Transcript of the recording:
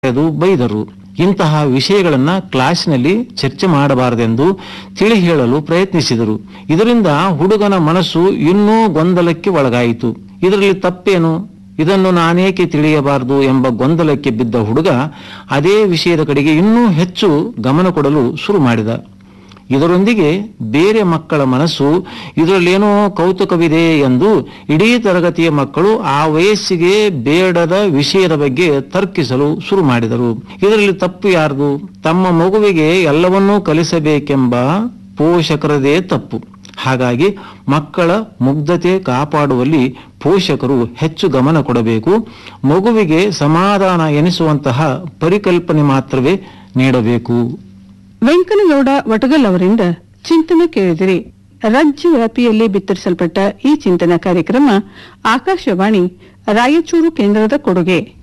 ಕರೆದು ಬೈದರು ಇಂತಹ ವಿಷಯಗಳನ್ನ ಕ್ಲಾಸಿನಲ್ಲಿ ಚರ್ಚೆ ಮಾಡಬಾರದೆಂದು ತಿಳಿ ಹೇಳಲು ಪ್ರಯತ್ನಿಸಿದರು ಇದರಿಂದ ಹುಡುಗನ ಮನಸ್ಸು ಇನ್ನೂ ಗೊಂದಲಕ್ಕೆ ಒಳಗಾಯಿತು ಇದರಲ್ಲಿ ತಪ್ಪೇನು ಇದನ್ನು ನಾನೇಕೆ ತಿಳಿಯಬಾರದು ಎಂಬ ಗೊಂದಲಕ್ಕೆ ಬಿದ್ದ ಹುಡುಗ ಅದೇ ವಿಷಯದ ಕಡೆಗೆ ಇನ್ನೂ ಹೆಚ್ಚು ಗಮನ ಕೊಡಲು ಶುರು ಮಾಡಿದ ಇದರೊಂದಿಗೆ ಬೇರೆ ಮಕ್ಕಳ ಮನಸ್ಸು ಇದರಲ್ಲೇನೋ ಕೌತುಕವಿದೆ ಎಂದು ಇಡೀ ತರಗತಿಯ ಮಕ್ಕಳು ಆ ವಯಸ್ಸಿಗೆ ಬೇಡದ ವಿಷಯದ ಬಗ್ಗೆ ತರ್ಕಿಸಲು ಶುರು ಮಾಡಿದರು ಇದರಲ್ಲಿ ತಪ್ಪು ಯಾರ್ದು ತಮ್ಮ ಮಗುವಿಗೆ ಎಲ್ಲವನ್ನೂ ಕಲಿಸಬೇಕೆಂಬ ಪೋಷಕರದೇ ತಪ್ಪು ಹಾಗಾಗಿ ಮಕ್ಕಳ ಮುಗ್ಧತೆ ಕಾಪಾಡುವಲ್ಲಿ ಪೋಷಕರು ಹೆಚ್ಚು ಗಮನ ಕೊಡಬೇಕು ಮಗುವಿಗೆ ಸಮಾಧಾನ ಎನಿಸುವಂತಹ ಪರಿಕಲ್ಪನೆ ಮಾತ್ರವೇ ನೀಡಬೇಕು ವೆಂಕನಗೌಡ ವಟಗಲ್ ಅವರಿಂದ ಚಿಂತನೆ ಕೇಳಿದಿರಿ ರಾಜ್ಯ ವ್ಯಾಪಿಯಲ್ಲಿ ಬಿತ್ತರಿಸಲ್ಪಟ್ಟ ಈ ಚಿಂತನ ಕಾರ್ಯಕ್ರಮ ಆಕಾಶವಾಣಿ ರಾಯಚೂರು ಕೇಂದ್ರದ ಕೊಡುಗೆ